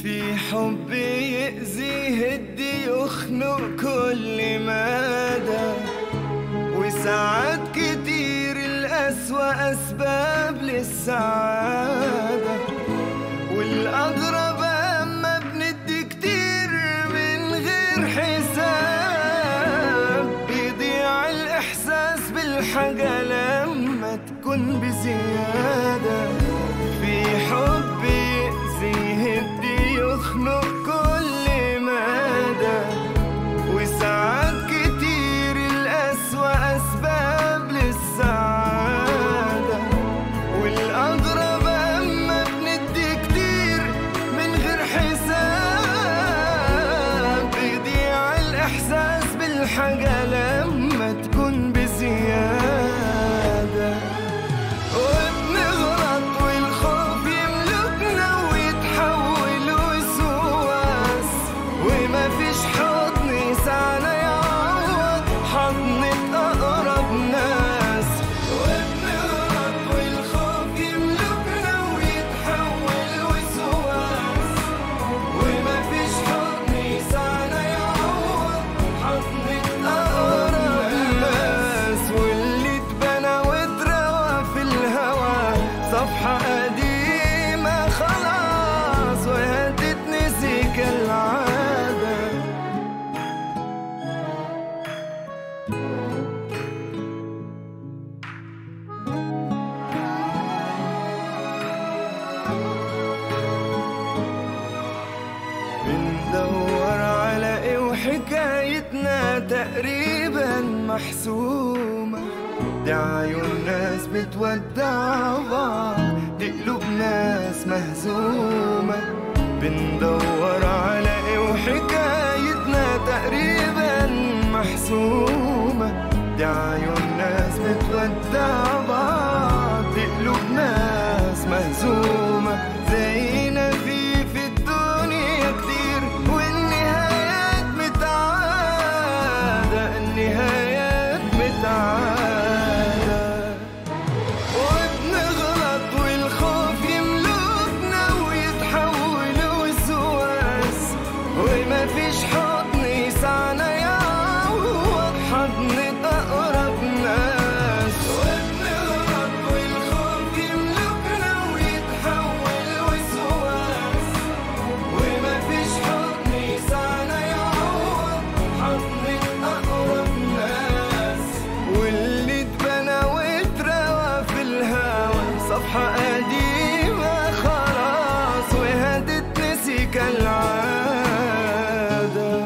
في حب يأذي يهدي يخنق كل مدى وساعات كتير الأسوأ أسباب للسعادة والأغرب أما بندي كتير من غير حساب بيضيع الإحساس بالحاجة لما تكون بزيادة في حب يأذي يهدي يخنق كل مدى وساعات كتير الأسوأ أسباب للسعادة والأغرب أما بندي كتير من غير حساب بيضيع الإحساس بالحاجة لما تكون بزيادة وبنغلط والخوف يملكنا ويتحول وسواس وما فيش حضن يسعنا يعوض حضنة أقرب ناس وبنغلط والخوف يملكنا ويتحول وسواس وما فيش حضن يسعنا يعوض حضنة أقرب ناس واللي اتبنى واتروى في الهوى صفحة قديمة خلاص وهتتنسي كالعادة بندور على ايه وحكايتنا تقريبا محسومة دي عيون ناس بتودع بعض دي قلوب ناس مهزومة بندور على ايه وحكايتنا تقريبا محسومة دي عيون ناس بتودع بعض دي قلوب ناس مهزومة زينا في في الدنيا كتير والنهايات متعادة النهايات متعادة وبنغلط والخوف يملكنا ويتحول وسواس وما فيش حضن يسعنا يعوض حضن أقرب ناس وبنغلط والخوف يملكنا ويتحول وسواس وما فيش حضن يسعنا يعوض حضن أقرب ناس واللي اتبنى واتروى في الهوى صفحة قديمة خلاص وهتتنسي كالعادة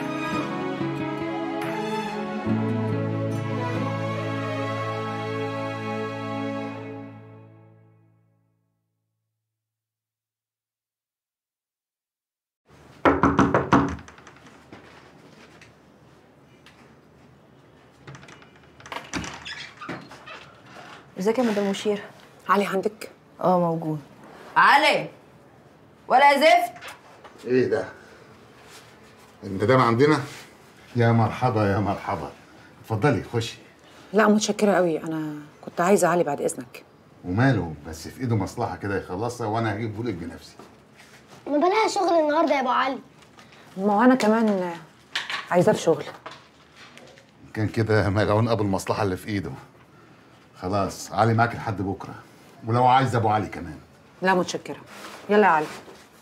ازيك يا مدام مشير علي عندك اه موجود علي ولا زفت ايه ده؟ انت ده عندنا؟ يا مرحبا يا مرحبا اتفضلي خشي لا متشكره قوي انا كنت عايزه علي بعد اذنك وماله بس في ايده مصلحه كده يخلصها وانا هجيبه لك بنفسي ما بلاها شغل النهارده يا ابو علي ما هو انا كمان عايزاه في شغل كان كده ملعون ابو المصلحه اللي في ايده خلاص علي معاك لحد بكره ولو عايز ابو علي كمان لا متشكره يلا يا علي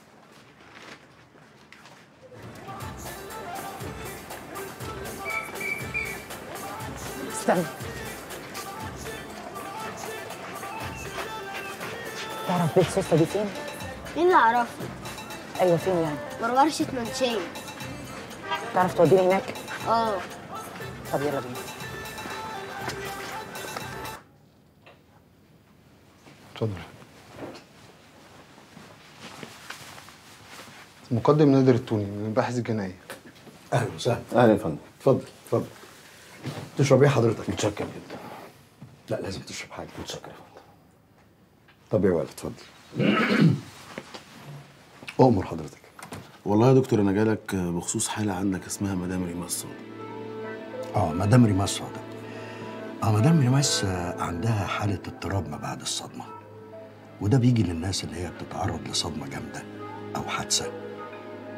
استنى تعرف بيت سوسة دي فين؟ مين اللي عرفه ايوه فين يعني؟ ورورشة منشية تعرف توديني هناك؟ اه طب يلا بينا اتفضل مقدم نادر التوني من الباحث الجنائي اهلا وسهلا اهلا يا فندم اتفضل اتفضل تشرب ايه حضرتك؟ متشكر جدا لا لازم تشرب حاجه متشكر يا فندم طب يا ولد اتفضل اؤمر حضرتك والله يا دكتور انا جالك بخصوص حاله عندك اسمها مدام ريما الصاد اه مدام ريماس صادق اه مدام ريماس آه، عندها حاله اضطراب ما بعد الصدمه وده بيجي للناس اللي هي بتتعرض لصدمه جامده او حادثه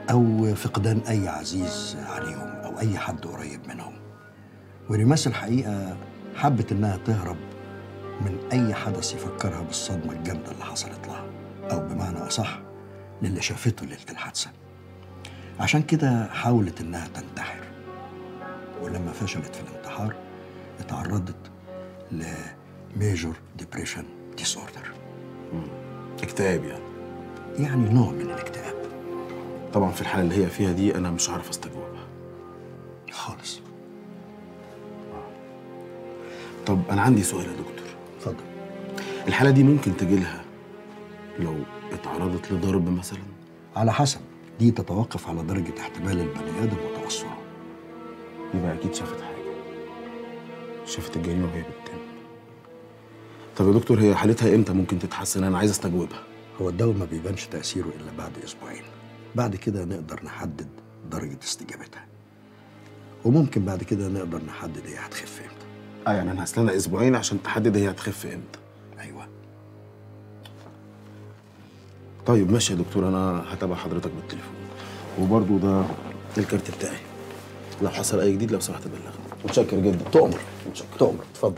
أو فقدان أي عزيز عليهم أو أي حد قريب منهم وريماس الحقيقة حبت إنها تهرب من أي حدث يفكرها بالصدمة الجامدة اللي حصلت لها أو بمعنى أصح للي شافته ليلة الحادثة عشان كده حاولت إنها تنتحر ولما فشلت في الانتحار اتعرضت لميجور ديبريشن ديس اوردر اكتئاب يعني يعني نوع من الاكتئاب طبعا في الحاله اللي هي فيها دي انا مش عارف استجوبها خالص طب انا عندي سؤال يا دكتور اتفضل الحاله دي ممكن تجي لها لو اتعرضت لضرب مثلا على حسب دي تتوقف على درجة احتمال البني آدم وتوسعه يبقى اكيد شافت حاجه شافت الجريمه وهي بتتم طب يا دكتور هي حالتها امتى ممكن تتحسن انا عايز استجوبها هو الدواء ما بيبانش تأثيره إلا بعد أسبوعين بعد كده نقدر نحدد درجة استجابتها وممكن بعد كده نقدر نحدد هي هتخف امتى اه يعني انا هستنى اسبوعين عشان تحدد هي هتخف امتى أيوه طيب ماشي يا دكتور انا هتابع حضرتك بالتليفون وبرضو ده الكارت بتاعي لو حصل اي جديد لو سمحت بلغني متشكر جدا تؤمر تؤمر اتفضل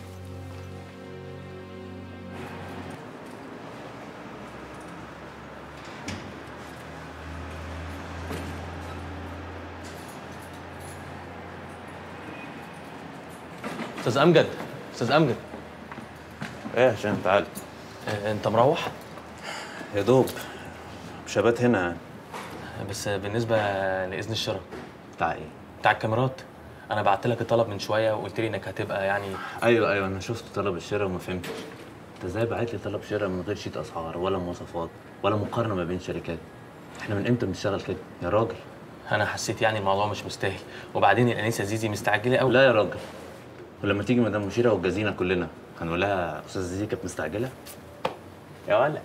استاذ امجد استاذ امجد ايه يا هشام تعال آه، انت مروح يا دوب شبات هنا يعني بس بالنسبه لاذن الشراء بتاع ايه؟ بتاع الكاميرات انا بعت لك الطلب من شويه وقلت لي انك هتبقى يعني ايوه ايوه انا شفت طلب الشراء وما فهمتش انت ازاي بعت لي طلب شراء من غير شيت اسعار ولا مواصفات ولا مقارنه ما بين شركات احنا من امتى بنشتغل كده يا راجل انا حسيت يعني الموضوع مش مستاهل وبعدين الانسه زيزي مستعجله قوي لا يا راجل ولما تيجي مدام مشيره وتجازينا كلنا هنقول لها استاذه زيزي كانت مستعجله يا ولا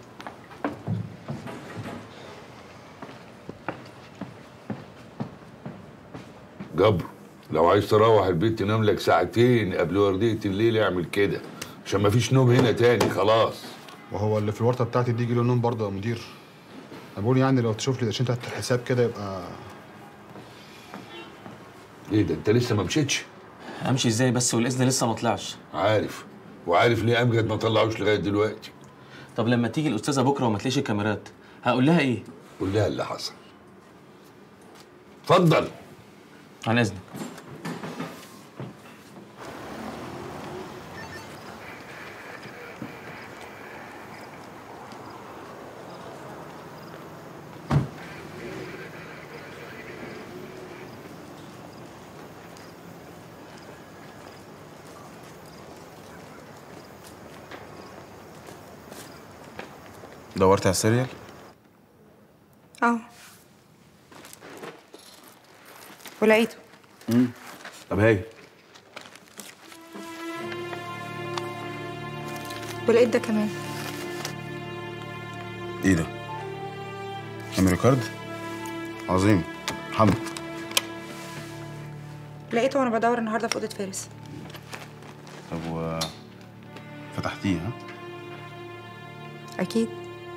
جبر لو عايز تروح البيت تنام لك ساعتين قبل وردية الليل اعمل كده عشان مفيش نوم هنا تاني خلاص وهو اللي في الورطه بتاعتي دي يجي له نوم برضه يا مدير انا بقول يعني لو تشوف لي قرشين تحت الحساب كده يبقى ايه ده انت لسه ما مشيتش امشي ازاي بس والاذن لسه ما طلعش عارف وعارف ليه امجد ما طلعوش لغايه دلوقتي طب لما تيجي الاستاذه بكره وما تلاقيش الكاميرات هقول لها ايه قول لها اللي حصل اتفضل عن اذنك دورت على السيريال اه ولقيته طب هاي ولقيت ده كمان ايه ده ميموري كارد عظيم حمد لقيته وانا بدور النهارده في اوضه فارس طب و فتحتيه ها اكيد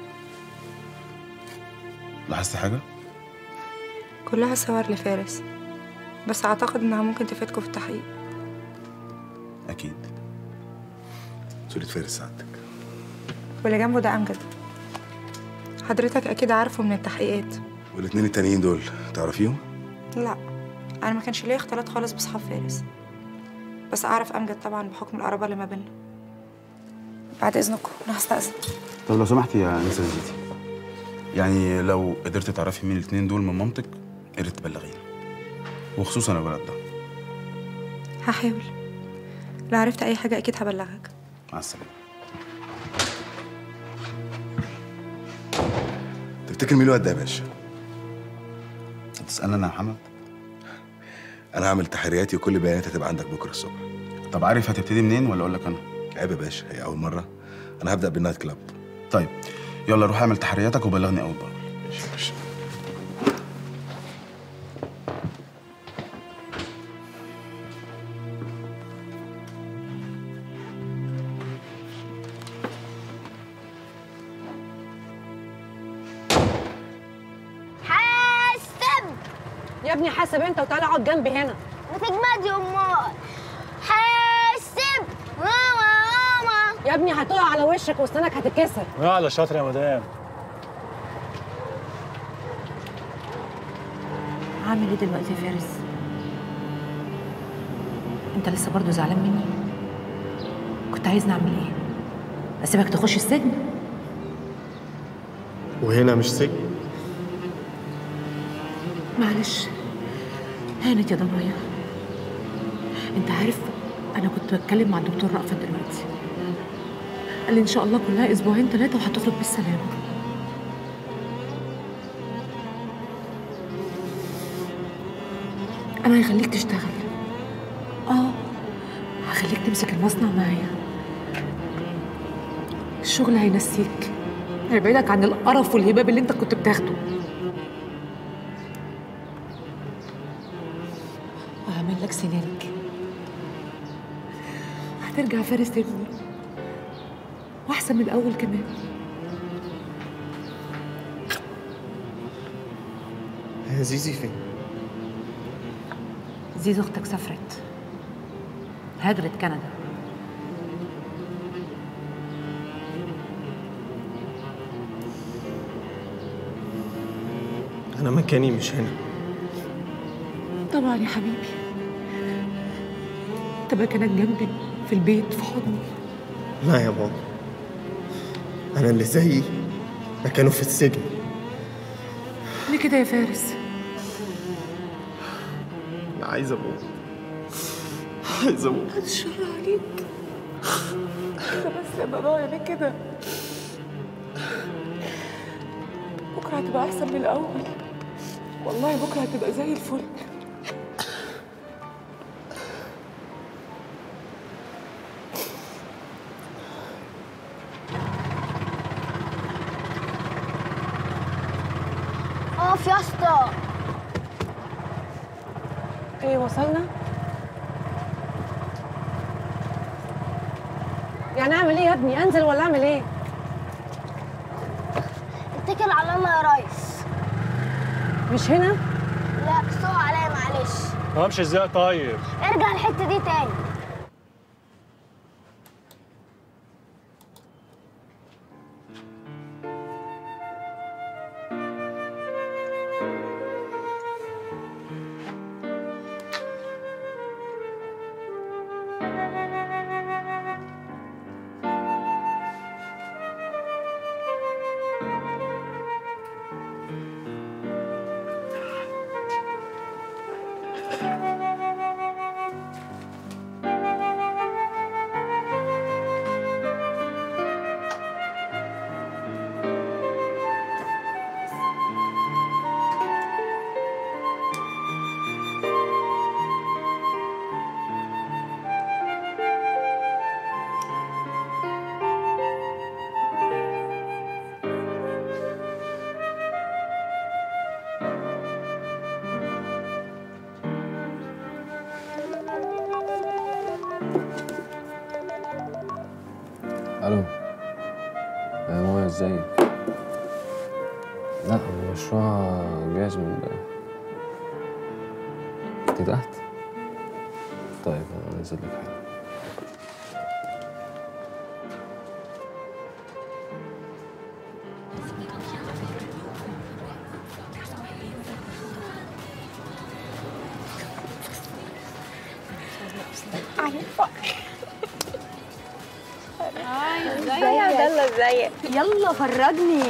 لاحظتي حاجه كلها صور لفارس بس اعتقد انها ممكن تفيدكم في التحقيق اكيد صورة فارس سعادتك واللي جنبه ده امجد حضرتك اكيد عارفه من التحقيقات والاتنين التانيين دول تعرفيهم لا انا ما كانش ليا اختلاط خالص باصحاب فارس بس اعرف امجد طبعا بحكم القرابه اللي ما بيننا بعد اذنكم انا هستأذن طب لو سمحتي يا انسه زيتي يعني لو قدرت تعرفي مين الاتنين دول من مامتك يا ريت تبلغينا وخصوصا الولد ده هحاول لو عرفت اي حاجه اكيد هبلغك مع السلامه تفتكر مين الواد ده يا باشا؟ هتسألني انا يا محمد؟ انا هعمل تحرياتي وكل بياناتي هتبقى عندك بكره الصبح طب عارف هتبتدي منين ولا اقول لك انا؟ عيب يا باشا هي اول مره انا هبدا بالنايت كلاب طيب يلا روح اعمل تحرياتك وبلغني اول باول ماشي يا باشا حاج يا ابني حاسب انت وتعالى اقعد جنبي هنا ما تجمدي امال حاسب ماما ماما يا ابني هتقع على وشك واسنانك هتتكسر يا على شاطر يا مدام هعمل ايه دلوقتي يا فارس انت لسه برضه زعلان مني كنت عايزني اعمل ايه اسيبك تخش السجن وهنا مش سجن معلش هانت يا ضنايا انت عارف انا كنت بتكلم مع الدكتور رأفت دلوقتي قال لي ان شاء الله كلها اسبوعين ثلاثه وهتخرج بالسلامه انا هخليك تشتغل اه هخليك تمسك المصنع معايا الشغل هينسيك هيبعدك عن القرف والهباب اللي انت كنت بتاخده وهعمل لك سنانك هترجع فارس ابني واحسن من الاول كمان هي زيزي فين؟ زيزو اختك سافرت هاجرت كندا أنا مكاني مش هنا طبعا يا حبيبي انت مكانك جنبي في البيت في حضني لا يا بابا أنا اللي زيي مكانه في السجن ليه كده يا فارس أنا عايز أموت عايز أموت بعد الشر عليك كده بس يا ضنايا ليه كده بكره هتبقى احسن من الاول والله بكره هتبقى زي الفل اقف يا اسطى ايه وصلنا يعني اعمل ايه يا ابني انزل ولا اعمل ايه اتكل على الله يا ريس مش هنا لا سوق عليا معلش امشي ازاي طيب ارجع الحته دي تاني الو يا ماما ازيك لا المشروع جاهز من امبارح انت تحت طيب انا نازل لك حاجه ازيك يا عبد الله ازيك يلا فرجني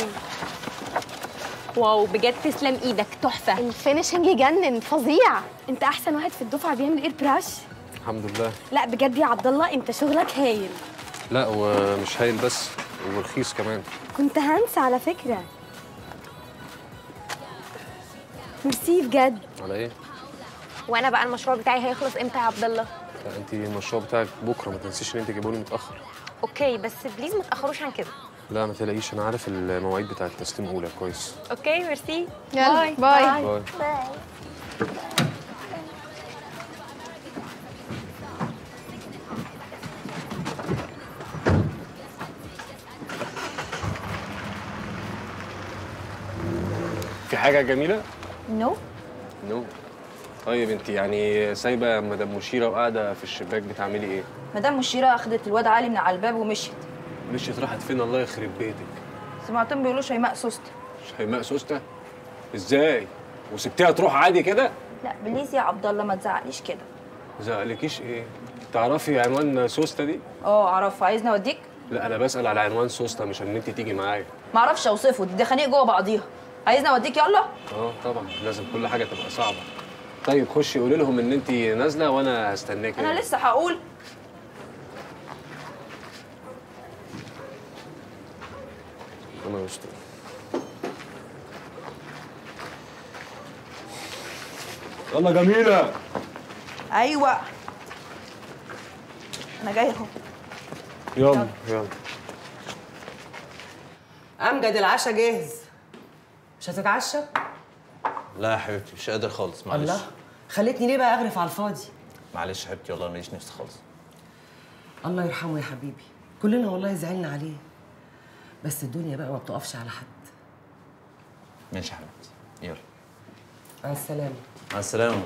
واو بجد تسلم ايدك تحفه الفينشنج يجنن فظيع انت احسن واحد في الدفعه بيعمل اير براش الحمد لله لا بجد يا عبد الله انت شغلك هايل لا ومش هايل بس ورخيص كمان كنت هنسى على فكره ميرسي بجد على ايه؟ وانا بقى المشروع بتاعي هيخلص امتى يا عبد الله لا انت المشروع بتاعك بكره ما تنسيش ان انت جايبوني متاخر اوكي بس بليز ما تاخروش عن كده لا ما تلاقيش انا عارف المواعيد بتاعه التسليم اولى كويس اوكي ميرسي يلا، باي باي. باي. في حاجه جميله نو نو طيب انت يعني سايبه مدام مشيره وقاعده في الشباك بتعملي ايه؟ مدام مشيرة أخدت الواد علي من على الباب ومشيت مشيت راحت فين الله يخرب بيتك سمعتهم بيقولوا شيماء سوستة شيماء سوسته ازاي؟ وسبتيها تروح عادي كده؟ لا بليز يا عبد الله ما تزعقليش كده زعلكيش ايه؟ تعرفي عنوان سوسته دي؟ اه اعرف عايزني اوديك لا انا بسال على عنوان سوسته مش ان انت تيجي معايا ما اعرفش اوصفه دي خنيق جوه بعضيها عايزني اوديك يلا اه طبعا لازم كل حاجه تبقى صعبه طيب خشي قولي لهم ان انت نازله وانا هستناكي انا لسه هقول انا يستر يلا جميله ايوه انا جايه اهو يلا يلا امجد العشاء جاهز مش هتتعشى لا يا حبيبتي مش قادر خالص معلش الله خلتني ليه بقى اغرف على الفاضي معلش يا حبيبتي والله ماليش نفس خالص الله يرحمه يا حبيبي كلنا والله زعلنا عليه بس الدنيا بقى ما بتقفش على حد ماشي يا حبيبتي يلا مع السلامه مع السلامه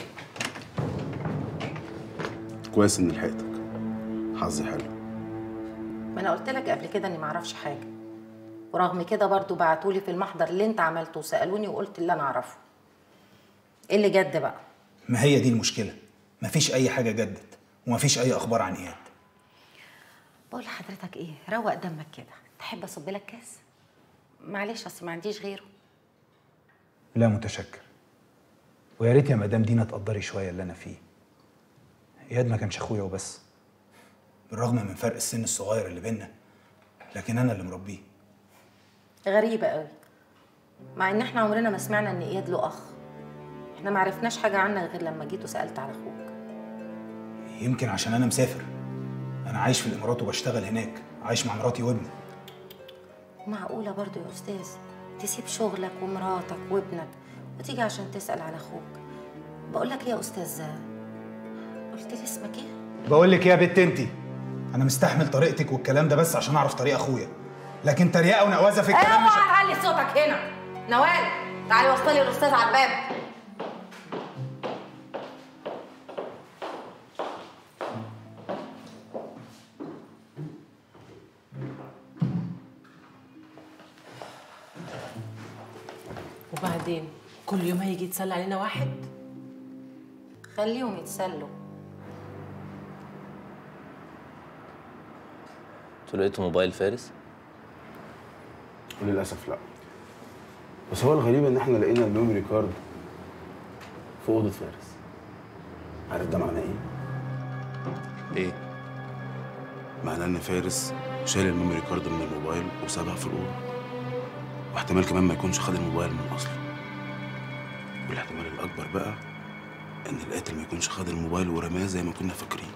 كويس اني لحقتك حظي حلو ما انا قلت لك قبل كده اني ما اعرفش حاجه ورغم كده برضو بعتولي في المحضر اللي انت عملته وسالوني وقلت اللي انا اعرفه ايه اللي جد بقى ما هي دي المشكلة مفيش أي حاجة جدت ومفيش أي أخبار عن إياد بقول لحضرتك ايه روق دمك كده تحب اصب لك كاس معلش اصل ما عنديش غيره لا متشكر ويا ريت يا مدام دينا تقدري شوية اللي أنا فيه إياد ما كانش أخويا وبس بالرغم من فرق السن الصغير اللي بينا لكن أنا اللي مربيه غريبه قوي مع ان احنا عمرنا ما سمعنا ان اياد له اخ احنا ما عرفناش حاجه عنك غير لما جيت وسالت على اخوك يمكن عشان أنا مسافر أنا عايش في الإمارات وبشتغل هناك عايش مع مراتي وابني معقوله برضو يا استاذ تسيب شغلك ومراتك وابنك وتيجي عشان تسال على اخوك بقول لك ايه يا استاذ قلت لي اسمك ايه بقول لك إيه يا بت أنتي أنا مستحمل طريقتك والكلام ده بس عشان أعرف طريق أخويا لكن تريقة ونقوازة في الكلام مش اوعى تعلي صوتك هنا نوال تعالي وصلي الاستاذ على الباب وبعدين كل يوم هيجي يتسلى علينا واحد خليهم يتسلوا انتوا لقيتوا موبايل فارس؟ للاسف لا بس هو الغريب ان احنا لقينا الميموري كارد في اوضه فارس عارف ده معناه ايه؟ ايه؟ معناه ان فارس شال الميموري كارد من الموبايل وسابها في الاوضه واحتمال كمان ما يكونش خد الموبايل من اصله والاحتمال الاكبر بقى ان القاتل ما يكونش خد الموبايل ورماه زي ما كنا فاكرين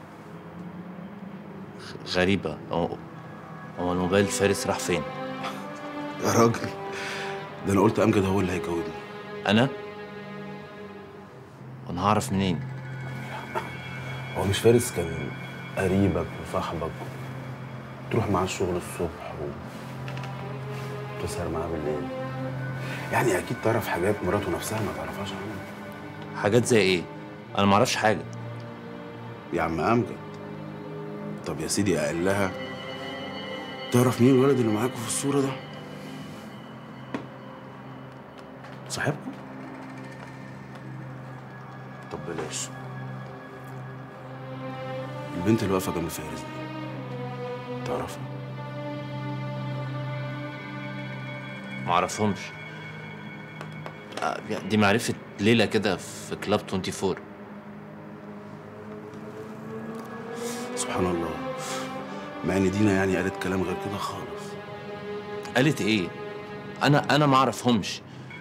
غريبة هو هو الموبايل فارس راح فين؟ يا راجل ده انا قلت امجد هو اللي هيجاوبني أنا؟ وأنا هعرف منين؟ هو مش فارس كان قريبك وصاحبك تروح معاه الشغل الصبح وتسهر معاه بالليل يعني اكيد تعرف حاجات مراته نفسها ما تعرفهاش عنه حاجات زي إيه؟ أنا معرفش حاجة يا عم امجد طب يا سيدي اقل لها تعرف مين الولد اللي معاكوا في الصوره ده صاحبكم طب بلاش البنت اللي واقفه جنب فارس دي تعرفها معرفهمش آه، يعني دي معرفة ليلة كده في كلاب 24 سبحان الله مع ان دينا يعني قالت كلام غير كده خالص قالت ايه؟ انا انا ما اعرفهمش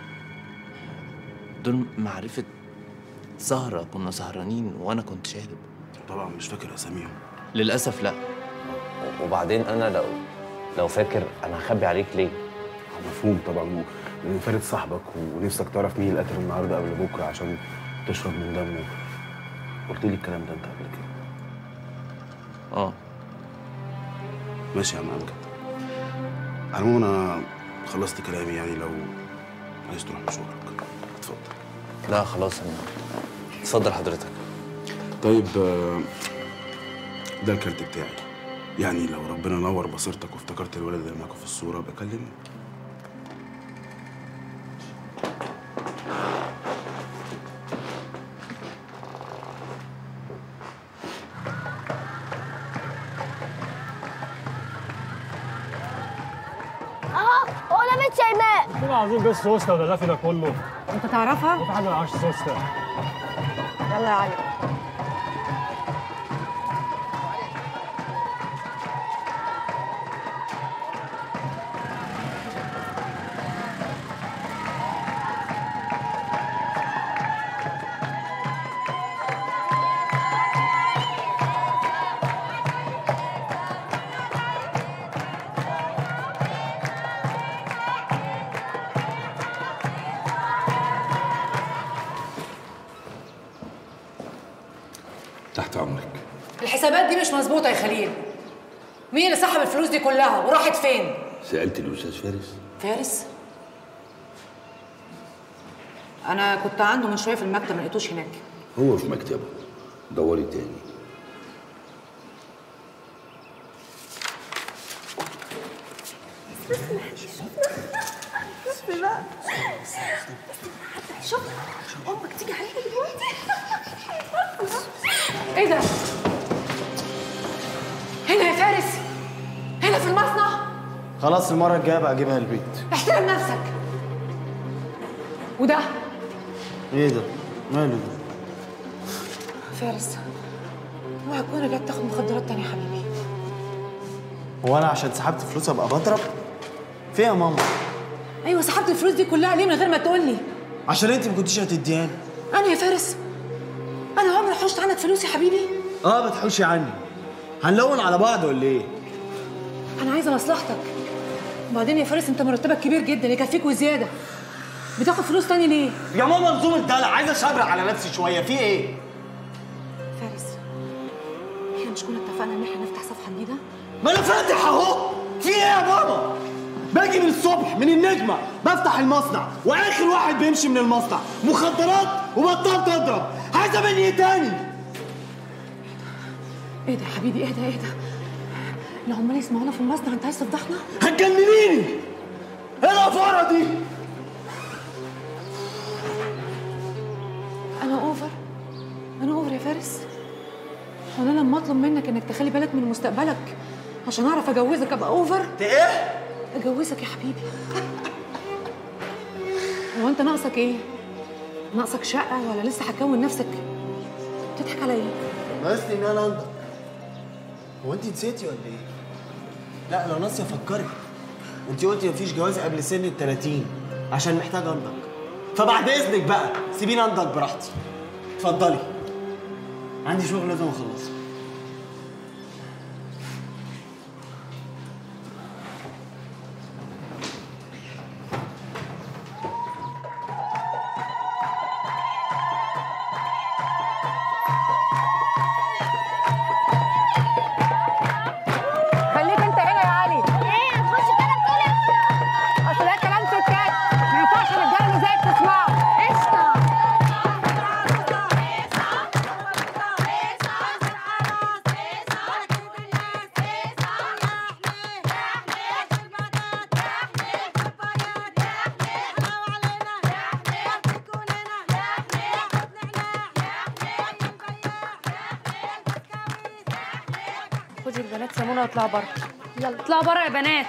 دول معرفة سهرة كنا سهرانين وانا كنت شارب طبعا مش فاكر اساميهم للاسف لا وبعدين انا لو لو فاكر انا هخبي عليك ليه؟ مفهوم طبعا لان فارس صاحبك ونفسك تعرف مين القتل النهارده قبل بكره عشان تشرب من دمه قلت لي الكلام ده انت قبل كده اه ماشي يا عم امجد على العموم انا خلصت كلامي يعني لو عايز تروح مشوارك اتفضل لا خلاص انا اتفضل حضرتك طيب آه، ده الكارت بتاعي يعني لو ربنا نور بصيرتك وافتكرت الولد اللي معاكم في الصوره بكلمني اه هو انا بنت شيماء كنا عايزين بس سوسته ولا ده كله انت تعرفها؟ في حد ما يعرفش سوسته يلا يا علي تحت امرك الحسابات دي مش مظبوطه يا خليل مين اللي سحب الفلوس دي كلها وراحت فين سالت الاستاذ فارس فارس انا كنت عنده من شويه في المكتب ما لقيتوش هناك هو في مكتبه دوري تاني شوف امك تيجي عليك دلوقتي ايه ده؟ هنا يا فارس هنا في المصنع خلاص المره الجايه بقى اجيبها البيت احترم نفسك وده ايه ده ماله ده فارس اوعى تكون رجعت تاخد مخدرات تاني يا حبيبي هو انا عشان سحبت فلوس ابقى بضرب فين يا ماما ايوه سحبت الفلوس دي كلها ليه من غير ما تقول لي عشان انت ما كنتيش هتديهاني انا يا فارس انا عمري حوشت عنك فلوس يا حبيبي اه بتحوشي عني هنلون على بعض ولا ايه انا عايزه مصلحتك وبعدين يا فارس انت مرتبك كبير جدا يكفيك وزياده بتاخد فلوس تاني ليه يا ماما نظام الدلع عايز اشبرق على نفسي شويه في ايه فارس احنا مش كنا اتفقنا ان احنا نفتح صفحه جديده ما انا فاتح اهو في ايه يا ماما باجي من الصبح من النجمه بفتح المصنع واخر واحد بيمشي من المصنع مخدرات وبطلت اضرب عايزه مني ايه تاني ايه ده يا حبيبي ايه ده ايه ده العمال يسمعونا في المصنع انت عايز تفضحنا هتجننيني ايه الافاره دي انا اوفر انا اوفر يا فارس وانا لما اطلب منك انك تخلي بالك من مستقبلك عشان اعرف اجوزك ابقى اوفر ايه اجوزك يا حبيبي هو انت ناقصك ايه ناقصك شقه ولا لسه هتكون نفسك تضحك عليا ناقصني ان انا انضف هو انت نسيتي ولا ايه لا لو ناسيه فكري انت قلتي مفيش جواز قبل سن ال 30 عشان محتاج انضج فبعد اذنك بقى سيبيني انضج براحتي اتفضلي عندي شغل لازم اخلصه خليك انت هنا يا علي ايه هتخش كده بتقول اصل ده كلام ستات ما ينفعش الرجاله اللي زيك تسمعه قشطه خدي البنات يا منى واطلعوا بره يلا اطلعوا بره يا بنات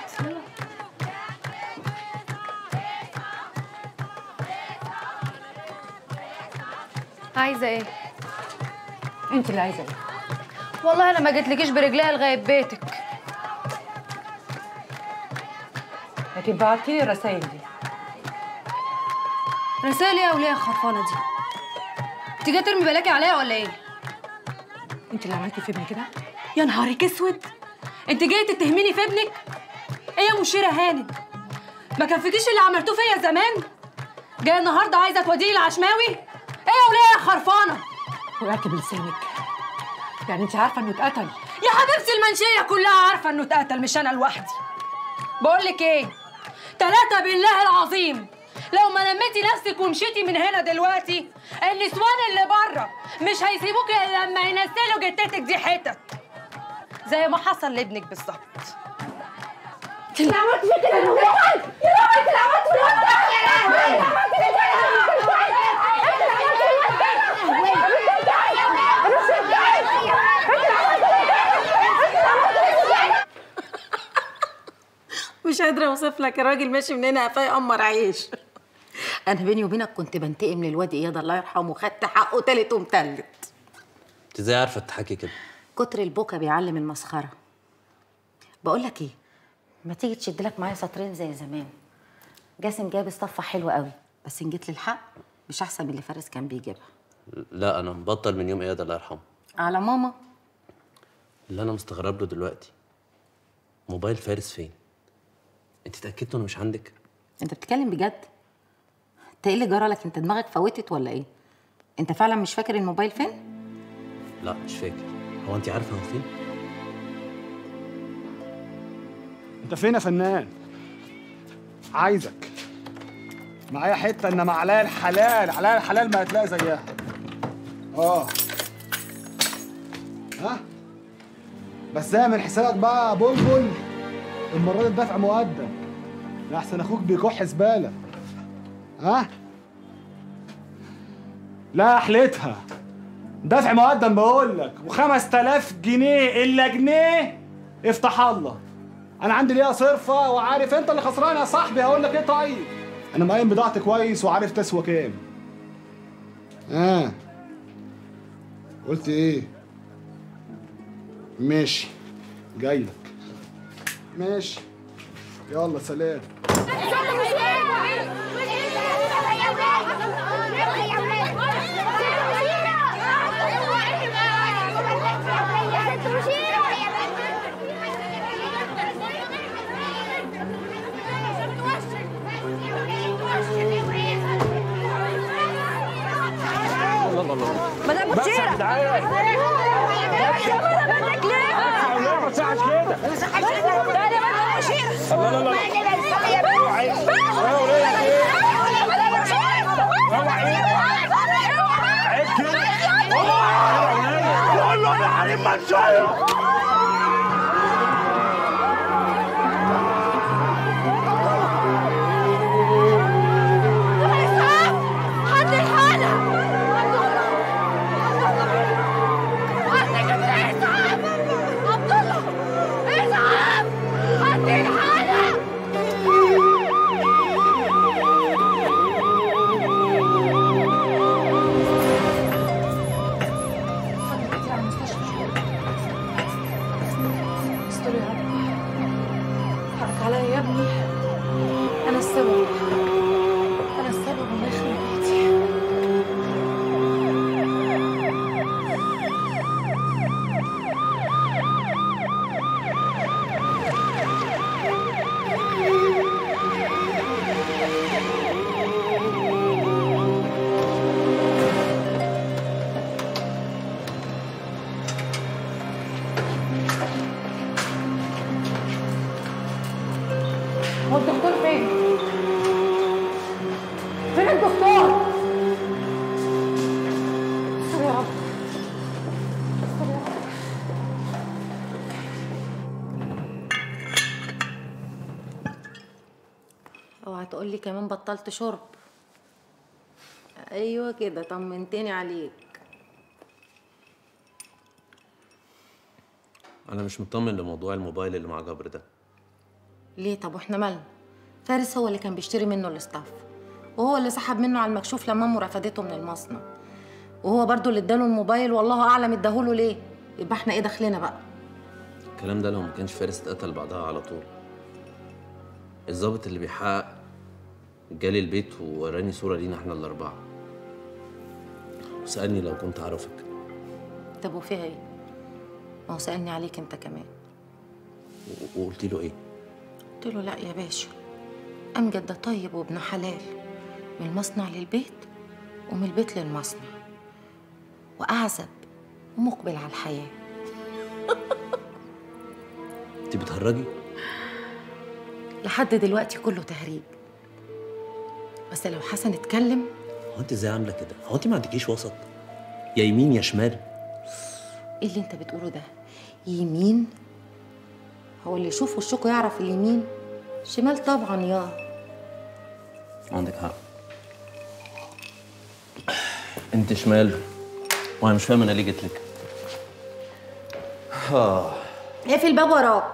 عايزه ايه انت اللي عايزه ايه والله انا ما جيتلكيش برجليها لغايه بيتك لكن بعتي لي الرسايل دي رسائل ايه يا وليه الخرفانه دي انت جايه ترمي بلاكي عليا ولا ايه انت اللي عملتي في ابني كده يا نهارك اسود انت جايه تتهميني في ابنك ايه يا مشيره هانم ما كفيكيش اللي عملتوه فيا زمان جايه النهارده عايزه توديني العشماوي ايه يا وليه يا خرفانه وقعت بلسانك يعني انت عارفه انه اتقتل يا حبيبتي المنشيه كلها عارفه انه اتقتل مش انا لوحدي بقول لك ايه ثلاثه بالله العظيم لو ما لميتي نفسك ومشيتي من هنا دلوقتي النسوان اللي بره مش هيسيبوك الا لما ينزلوا جتتك دي حتت زي ما حصل لابنك بالظبط اللي عملت فيك كده يا روحي يا روحي اللي عملت فيك كده يا روحي مش قادره اوصف لك الراجل ماشي من هنا قفاه يقمر عيش انا بيني وبينك كنت بنتقم للواد اياد الله يرحمه خدت حقه تالت ومتلت انت ازاي عارفه تضحكي كده كتر البكا بيعلم المسخره بقول لك ايه ما تيجي تشد لك معايا سطرين زي زمان جاسم جاب الصفه حلوه قوي بس ان جيت للحق مش احسن من اللي فارس كان بيجيبها لا انا مبطل من يوم اياد الله يرحمه على ماما اللي انا مستغرب له دلوقتي موبايل فارس فين انت اتاكدت انه مش عندك انت بتتكلم بجد انت ايه اللي جرى لك انت دماغك فوتت ولا ايه انت فعلا مش فاكر الموبايل فين لا مش فاكر هو انت عارفه هو فين انت فين يا فنان عايزك معايا حته انما عليا الحلال عليا الحلال ما هتلاقي زيها اه ها بس اعمل حسابك بقى يا بلبل المره دي الدفع مقدم لا احسن اخوك بيكح زباله ها لا حلتها دفع مقدم بقول لك و5000 جنيه الا جنيه افتح الله انا عندي ليها صرفه وعارف انت اللي خسران يا صاحبي هقول لك ايه طيب انا مقيم بضاعتي كويس وعارف تسوى كام اه قلت ايه ماشي جاي لك ماشي يلا سلام مدام بس يا مشيرة جدعان. يا مدام منك ليه؟ ما تصحش كده ما تصحش كده لا يا مدام مشيرة لا، لا، لا. اوعي. اوعي. عيب كده قول له انا حريم منشايه حد الحالة عبد الله اسعف حد الحالة استر يا رب حقك عليا يا ابني انا السبب انا السبب الله يخرب بيتي هو الدكتور فين؟ فين الدكتور؟ استر يا رب استر يا رب اوعى تقول لي كمان بطلت شرب ايوه كده طمنتني عليك انا مش مطمن لموضوع الموبايل اللي مع جبر ده ليه طب واحنا مالنا فارس هو اللي كان بيشتري منه الاستاف وهو اللي سحب منه على المكشوف لما امه رفضته من المصنع وهو برضو اللي اداله الموبايل والله اعلم اداهوله ليه يبقى احنا ايه دخلنا بقى الكلام ده لو ما كانش فارس اتقتل بعدها على طول الضابط اللي بيحقق جالي البيت ووراني صورة لينا احنا الأربعة وسألني لو كنت أعرفك طب وفيها ايه ما هو سالني عليك انت كمان و- وقلت له إيه؟ قلت له لا يا باشا امجد ده طيب وابن حلال من المصنع للبيت ومن البيت للمصنع واعزب ومقبل على الحياه أنت بتهرجي؟ لحد دلوقتي كله تهريج بس لو حسن اتكلم هو انت ازاي عامله كده هو انت ما عندكيش وسط يا يمين يا شمال ايه اللي انت بتقوله ده يمين هو اللي يشوف وشكوا يعرف اليمين شمال طبعا يا عندك حق انت شمال وانا مش فاهم انا ليه جيت لك اه اقفل الباب وراك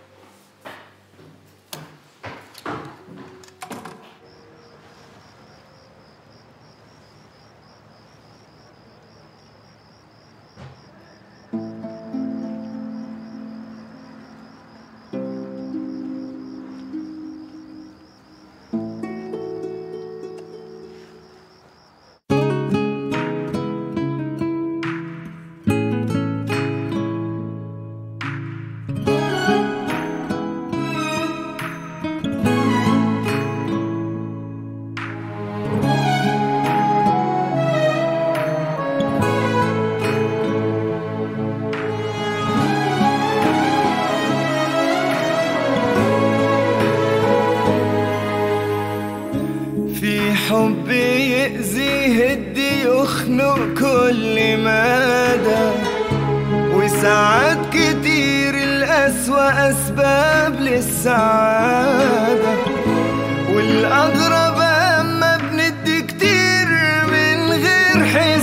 في حب يأذي يهدي يخنق كل مدى وساعات كتير الأسوأ أسباب للسعادة والأغرب أما بندي كتير من غير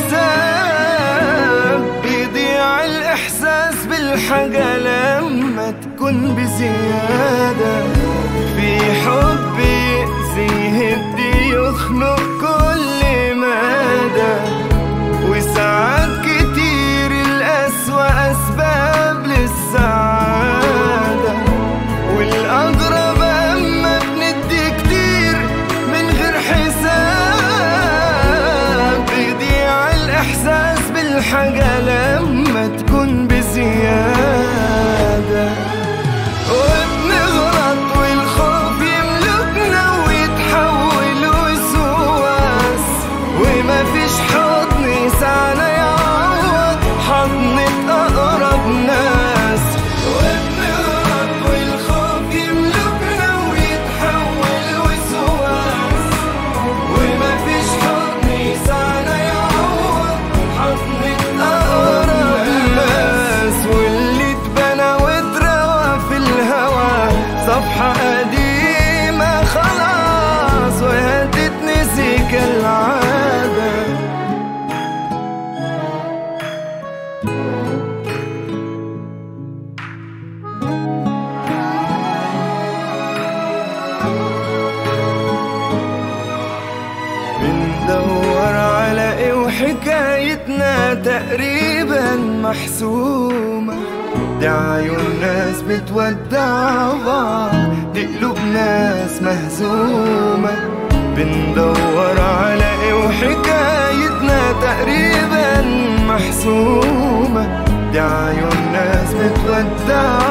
حساب يضيع الإحساس بالحاجة لما تكون بزيادة في حب يأذي يهدي يخنق كل مدى وساعات كتير الأسوأ أسباب للسعادة والأغرب أما بندي كتير من غير حساب بيضيع الإحساس بالحاجة لما تكون بزيادة وبنغلط والخوف يملكنا ويتحول وسواس وما فيش حضن يسعنا يعوض حضنة أقرب ناس وبنغلط والخوف يملكنا ويتحول وسواس وما فيش حضن يسعنا يعوض حضنة أقرب ناس واللي اتبنى واتروى في الهوى صفحة قديمة خلاص وهي تتنسي كالعادة بندور على ايه وحكايتنا تقريبا محسومة دي عيون ناس بتودع بعض دي قلوب ناس مهزومة بندور على ايه وحكايتنا تقريبا محسومة دي عيون ناس بتودع